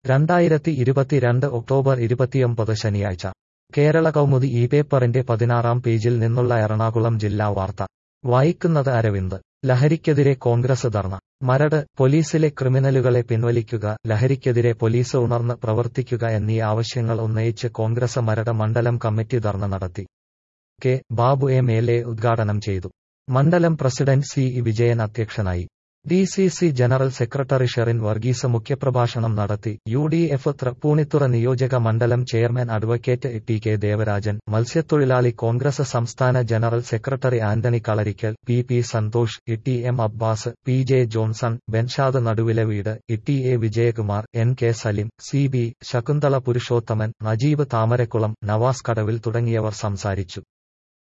രണ്ടായിരത്തി ഇരുപത്തിരണ്ട് ഒക്ടോബർ ഇരുപത്തിയൊമ്പത് ശനിയാഴ്ച കേരള കൗമുദി ഈ പേപ്പറിന്റെ പതിനാറാം പേജിൽ നിന്നുള്ള എറണാകുളം ജില്ലാ വാർത്ത വായിക്കുന്നത് അരവിന്ദ് ലഹരിക്കെതിരെ കോൺഗ്രസ് ധർണ മരട് പോലീസിലെ ക്രിമിനലുകളെ പിൻവലിക്കുക ലഹരിക്കെതിരെ പോലീസ് ഉണർന്ന് പ്രവർത്തിക്കുക എന്നീ ആവശ്യങ്ങൾ ഉന്നയിച്ച് കോൺഗ്രസ് മരട് മണ്ഡലം കമ്മിറ്റി ധർണ നടത്തി K Babu M L A ഉദ്ഘാടനം ചെയ്തു മണ്ഡലം പ്രസിഡന്റ് സി ഇ വിജയൻ അധ്യക്ഷനായി D C C general secretary Sherin Varghese മുഖ്യപ്രഭാഷണം നടത്തി യു ഡി എഫ് തൃപ്പൂണിത്തുറ നിയോജക മണ്ഡലം chairman advocate T K Devarajan മത്സ്യത്തൊഴിലാളി കോൺഗ്രസ് സംസ്ഥാന general secretary Antony Kalarikkal P P Santhosh E M Abbas P J Johnson Benshad നടുവിലെ വീട് E A Vijayakumar N K Salim C B Shakuntala Purushothaman Najeeb Thamarakkulam Navas കടവിൽ തുടങ്ങിയവർ സംസാരിച്ചു